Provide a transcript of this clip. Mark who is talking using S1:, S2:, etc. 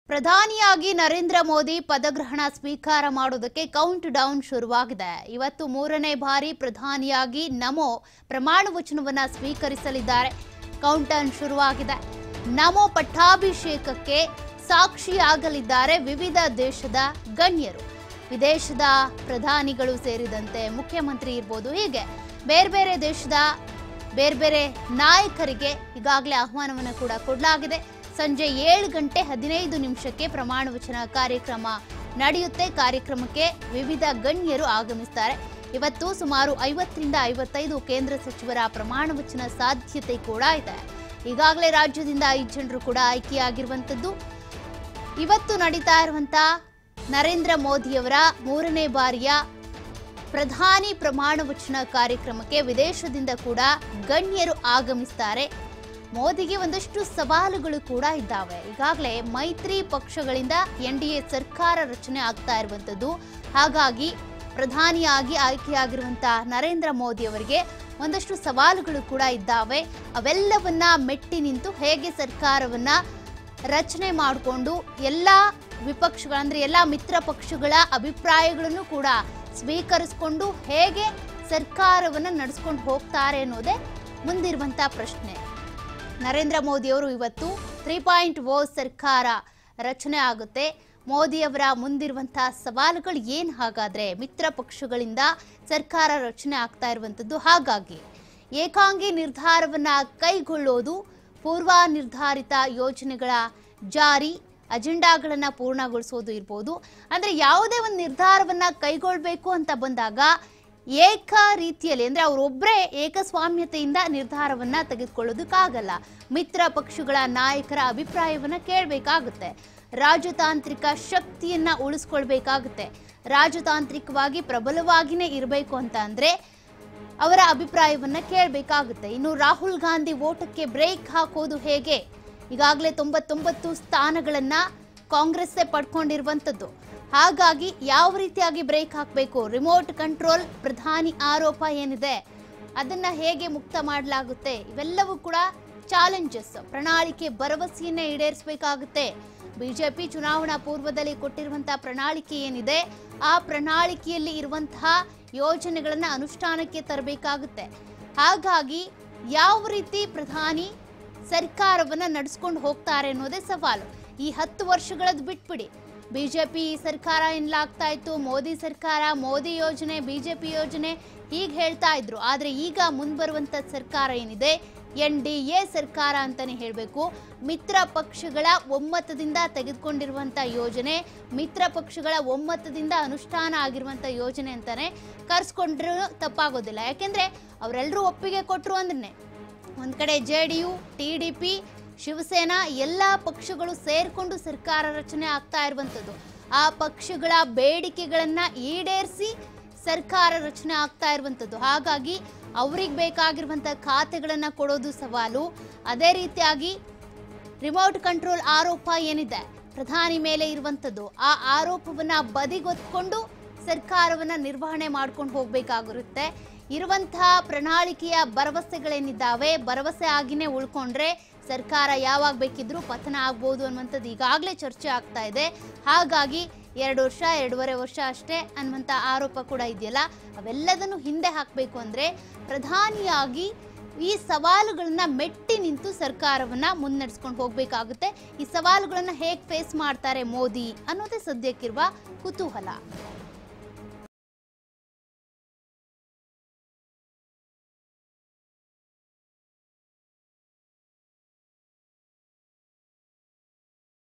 S1: ಪ್ರಧಾನಿಯಾಗಿ ನರೇಂದ್ರ ಮೋದಿ ಪದಗ್ರಹಣ ಸ್ವೀಕಾರ ಮಾಡೋದಕ್ಕೆ ಕೌಂಟ್ ಡೌನ್ ಶುರುವಾಗಿದೆ ಇವತ್ತು ಮೂರನೇ ಬಾರಿ ಪ್ರಧಾನಿಯಾಗಿ ನಮೋ ಪ್ರಮಾಣ ವಚನವನ್ನ ಸ್ವೀಕರಿಸಲಿದ್ದಾರೆ ಕೌಂಟ್ ಡೌನ್ ಶುರುವಾಗಿದೆ ನಮೋ ಪಟ್ಟಾಭಿಷೇಕಕ್ಕೆ ಸಾಕ್ಷಿಯಾಗಲಿದ್ದಾರೆ ವಿವಿಧ ದೇಶದ ಗಣ್ಯರು ವಿದೇಶದ ಪ್ರಧಾನಿಗಳು ಸೇರಿದಂತೆ ಮುಖ್ಯಮಂತ್ರಿ ಇರ್ಬೋದು ಹೀಗೆ ಬೇರೆ ಬೇರೆ ದೇಶದ ಬೇರೆ ಬೇರೆ ನಾಯಕರಿಗೆ ಈಗಾಗಲೇ ಆಹ್ವಾನವನ್ನು ಕೂಡ ಕೊಡಲಾಗಿದೆ ಸಂಜೆ ಏಳು ಗಂಟೆ ಹದಿನೈದು ನಿಮಿಷಕ್ಕೆ ಪ್ರಮಾಣ ವಚನ ಕಾರ್ಯಕ್ರಮ ನಡೆಯುತ್ತೆ ಕಾರ್ಯಕ್ರಮಕ್ಕೆ ವಿವಿಧ ಗಣ್ಯರು ಆಗಮಿಸ್ತಾರೆ ಇವತ್ತು ಸುಮಾರು ಐವತ್ತರಿಂದ ಐವತ್ತೈದು ಕೇಂದ್ರ ಸಚಿವರ ಪ್ರಮಾಣ ವಚನ ಸಾಧ್ಯತೆ ಕೂಡ ಇದೆ ಈಗಾಗಲೇ ರಾಜ್ಯದಿಂದ ಐದು ಜನರು ಕೂಡ ಆಯ್ಕೆಯಾಗಿರುವಂಥದ್ದು ಇವತ್ತು ನಡೀತಾ ಇರುವಂತ ನರೇಂದ್ರ ಮೋದಿಯವರ ಮೂರನೇ ಬಾರಿಯ ಪ್ರಧಾನಿ ಪ್ರಮಾಣ ವಚನ ಕಾರ್ಯಕ್ರಮಕ್ಕೆ ವಿದೇಶದಿಂದ ಕೂಡ ಗಣ್ಯರು ಆಗಮಿಸ್ತಾರೆ ಮೋದಿಗೆ ಒಂದಷ್ಟು ಸವಾಲುಗಳು ಕೂಡ ಇದ್ದಾವೆ ಈಗಾಗಲೇ ಮೈತ್ರಿ ಪಕ್ಷಗಳಿಂದ ಎನ್ ಡಿ ಎ ಸರ್ಕಾರ ರಚನೆ ಆಗ್ತಾ ಇರುವಂಥದ್ದು ಹಾಗಾಗಿ ಪ್ರಧಾನಿಯಾಗಿ ಆಯ್ಕೆಯಾಗಿರುವಂಥ ನರೇಂದ್ರ ಮೋದಿ ಅವರಿಗೆ ಒಂದಷ್ಟು ಸವಾಲುಗಳು ಕೂಡ ಇದ್ದಾವೆ ಅವೆಲ್ಲವನ್ನ ಮೆಟ್ಟಿ ನಿಂತು ಹೇಗೆ ಸರ್ಕಾರವನ್ನ ರಚನೆ ಮಾಡಿಕೊಂಡು ಎಲ್ಲ ವಿಪಕ್ಷಗಳ ಅಂದ್ರೆ ಎಲ್ಲ ಮಿತ್ರ ಪಕ್ಷಗಳ ಅಭಿಪ್ರಾಯಗಳನ್ನು ಕೂಡ ಸ್ವೀಕರಿಸಿಕೊಂಡು ಹೇಗೆ ಸರ್ಕಾರವನ್ನು ನಡೆಸ್ಕೊಂಡು ಹೋಗ್ತಾರೆ ಅನ್ನೋದೇ ಮುಂದಿರುವಂಥ ಪ್ರಶ್ನೆ ನರೇಂದ್ರ ಮೋದಿಯವರು ಇವತ್ತು ತ್ರೀ ಪಾಯಿಂಟ್ ಓ ಸರ್ಕಾರ ರಚನೆ ಆಗುತ್ತೆ ಮೋದಿಯವರ ಮುಂದಿರುವಂತಹ ಸವಾಲುಗಳು ಏನು ಹಾಗಾದ್ರೆ ಮಿತ್ರ ಪಕ್ಷಗಳಿಂದ ಸರ್ಕಾರ ರಚನೆ ಆಗ್ತಾ ಇರುವಂಥದ್ದು ಹಾಗಾಗಿ ಏಕಾಂಗಿ ನಿರ್ಧಾರವನ್ನ ಕೈಗೊಳ್ಳೋದು ಪೂರ್ವ ನಿರ್ಧಾರಿತ ಯೋಜನೆಗಳ ಜಾರಿ ಅಜೆಂಡಾಗಳನ್ನ ಪೂರ್ಣಗೊಳಿಸೋದು ಇರ್ಬೋದು ಅಂದ್ರೆ ಯಾವುದೇ ಒಂದು ನಿರ್ಧಾರವನ್ನ ಕೈಗೊಳ್ಬೇಕು ಅಂತ ಬಂದಾಗ ಏಕ ರೀತಿಯಲ್ಲಿ ಅಂದ್ರೆ ಅವರೊಬ್ಬರೇ ಏಕಸ್ವಾಮ್ಯತೆಯಿಂದ ನಿರ್ಧಾರವನ್ನ ತೆಗೆದುಕೊಳ್ಳೋದಕ್ಕಾಗಲ್ಲ ಮಿತ್ರ ಪಕ್ಷಗಳ ನಾಯಕರ ಅಭಿಪ್ರಾಯವನ್ನ ಕೇಳಬೇಕಾಗುತ್ತೆ ರಾಜತಾಂತ್ರಿಕ ಶಕ್ತಿಯನ್ನ ಉಳಿಸ್ಕೊಳ್ಬೇಕಾಗುತ್ತೆ ರಾಜತಾಂತ್ರಿಕವಾಗಿ ಪ್ರಬಲವಾಗಿನೇ ಇರಬೇಕು ಅಂತ ಅಂದ್ರೆ ಅವರ ಅಭಿಪ್ರಾಯವನ್ನ ಕೇಳಬೇಕಾಗುತ್ತೆ ಇನ್ನು ರಾಹುಲ್ ಗಾಂಧಿ ಓಟಕ್ಕೆ ಬ್ರೇಕ್ ಹಾಕೋದು ಹೇಗೆ ಈಗಾಗಲೇ ತೊಂಬತ್ತೊಂಬತ್ತು ಸ್ಥಾನಗಳನ್ನ ಕಾಂಗ್ರೆಸ್ಸೇ ಪಡ್ಕೊಂಡಿರುವಂಥದ್ದು ಹಾಗಾಗಿ ಯಾವ ರೀತಿಯಾಗಿ ಬ್ರೇಕ್ ಹಾಕಬೇಕು ರಿಮೋಟ್ ಕಂಟ್ರೋಲ್ ಪ್ರಧಾನಿ ಆರೋಪ ಏನಿದೆ ಅದನ್ನ ಹೇಗೆ ಮುಕ್ತ ಮಾಡಲಾಗುತ್ತೆ ಇವೆಲ್ಲವೂ ಕೂಡ ಚಾಲೆಂಜಸ್ ಪ್ರಣಾಳಿಕೆ ಭರವಸೆಯನ್ನೇ ಈಡೇರಿಸಬೇಕಾಗುತ್ತೆ ಬಿಜೆಪಿ ಚುನಾವಣಾ ಪೂರ್ವದಲ್ಲಿ ಕೊಟ್ಟಿರುವಂತಹ ಪ್ರಣಾಳಿಕೆ ಏನಿದೆ ಆ ಪ್ರಣಾಳಿಕೆಯಲ್ಲಿ ಇರುವಂತಹ ಯೋಜನೆಗಳನ್ನ ಅನುಷ್ಠಾನಕ್ಕೆ ತರಬೇಕಾಗುತ್ತೆ ಹಾಗಾಗಿ ಯಾವ ರೀತಿ ಪ್ರಧಾನಿ ಸರ್ಕಾರವನ್ನ ನಡೆಸ್ಕೊಂಡು ಹೋಗ್ತಾರೆ ಅನ್ನೋದೇ ಸವಾಲು ಈ ಹತ್ತು ವರ್ಷಗಳದ್ದು ಬಿಟ್ಬಿಡಿ ಬಿಜೆಪಿ ಸರ್ಕಾರ ಎನ್ನಲಾಗ್ತಾ ಇತ್ತು ಮೋದಿ ಸರ್ಕಾರ ಮೋದಿ ಯೋಜನೆ ಬಿಜೆಪಿ ಯೋಜನೆ ಹೀಗೆ ಹೇಳ್ತಾ ಇದ್ರು ಆದ್ರೆ ಈಗ ಮುಂದ್ಬರುವಂತ ಸರ್ಕಾರ ಏನಿದೆ ಎನ್ ಡಿ ಎ ಸರ್ಕಾರ ಅಂತಾನೆ ಹೇಳಬೇಕು ಮಿತ್ರ ಪಕ್ಷಗಳ ಒಮ್ಮತದಿಂದ ತೆಗೆದುಕೊಂಡಿರುವಂತ ಯೋಜನೆ ಮಿತ್ರ ಪಕ್ಷಗಳ ಒಮ್ಮತದಿಂದ ಅನುಷ್ಠಾನ ಆಗಿರುವಂತ ಯೋಜನೆ ಅಂತಾನೆ ಕರ್ಸ್ಕೊಂಡ್ರೂ ತಪ್ಪಾಗೋದಿಲ್ಲ ಯಾಕೆಂದ್ರೆ ಅವರೆಲ್ಲರೂ ಒಪ್ಪಿಗೆ ಕೊಟ್ಟರು ಅಂದ್ರೆ ಒಂದ್ ಕಡೆ J D U T D P Shiv Sena ಎಲ್ಲ ಪಕ್ಷಗಳು ಸೇರ್ಕೊಂಡು ಸರ್ಕಾರ ರಚನೆ ಆಗ್ತಾ ಇರುವಂಥದ್ದು ಆ ಪಕ್ಷಗಳ ಬೇಡಿಕೆಗಳನ್ನ ಈಡೇರಿಸಿ ಸರ್ಕಾರ ರಚನೆ ಆಗ್ತಾ ಇರುವಂಥದ್ದು ಹಾಗಾಗಿ ಅವ್ರಿಗೆ ಬೇಕಾಗಿರುವಂಥ ಖಾತೆಗಳನ್ನ ಕೊಡೋದು ಸವಾಲು ಅದೇ ರೀತಿಯಾಗಿ ರಿಮೋಟ್ ಕಂಟ್ರೋಲ್ ಆರೋಪ ಏನಿದೆ ಪ್ರಧಾನಿ ಮೇಲೆ ಇರುವಂಥದ್ದು ಆ ಆರೋಪವನ್ನ ಬದಿಗೊತ್ಕೊಂಡು ಸರ್ಕಾರವನ್ನ ನಿರ್ವಹಣೆ ಮಾಡ್ಕೊಂಡು ಹೋಗ್ಬೇಕಾಗಿರುತ್ತೆ ಇರುವಂತಹ ಪ್ರಣಾಳಿಕೆಯ ಭರವಸೆಗಳೇನಿದ್ದಾವೆ ಭರವಸೆ ಆಗಿನೇ ಉಳ್ಕೊಂಡ್ರೆ ಸರ್ಕಾರ ಯಾವಾಗ ಬೇಕಿದ್ರೂ ಪತನ ಆಗ್ಬೋದು ಅನ್ನುವಂಥದ್ದು ಈಗಾಗಲೇ ಚರ್ಚೆ ಆಗ್ತಾ ಇದೆ ಹಾಗಾಗಿ ಎರಡು ವರ್ಷ ಎರಡೂವರೆ ವರ್ಷ ಅಷ್ಟೇ ಅನ್ನುವಂಥ ಆರೋಪ ಕೂಡ ಇದೆಯಲ್ಲ ಅವೆಲ್ಲದನ್ನು ಹಿಂದೆ ಹಾಕಬೇಕು ಅಂದರೆ ಪ್ರಧಾನಿಯಾಗಿ ಈ ಸವಾಲುಗಳನ್ನ ಮೆಟ್ಟಿ ನಿಂತು ಸರ್ಕಾರವನ್ನ ಮುನ್ನಡೆಸ್ಕೊಂಡು ಹೋಗ್ಬೇಕಾಗುತ್ತೆ ಈ ಸವಾಲುಗಳನ್ನ ಹೇಗೆ ಫೇಸ್ ಮಾಡ್ತಾರೆ ಮೋದಿ ಅನ್ನೋದೇ ಸದ್ಯಕ್ಕಿರುವ ಕುತೂಹಲ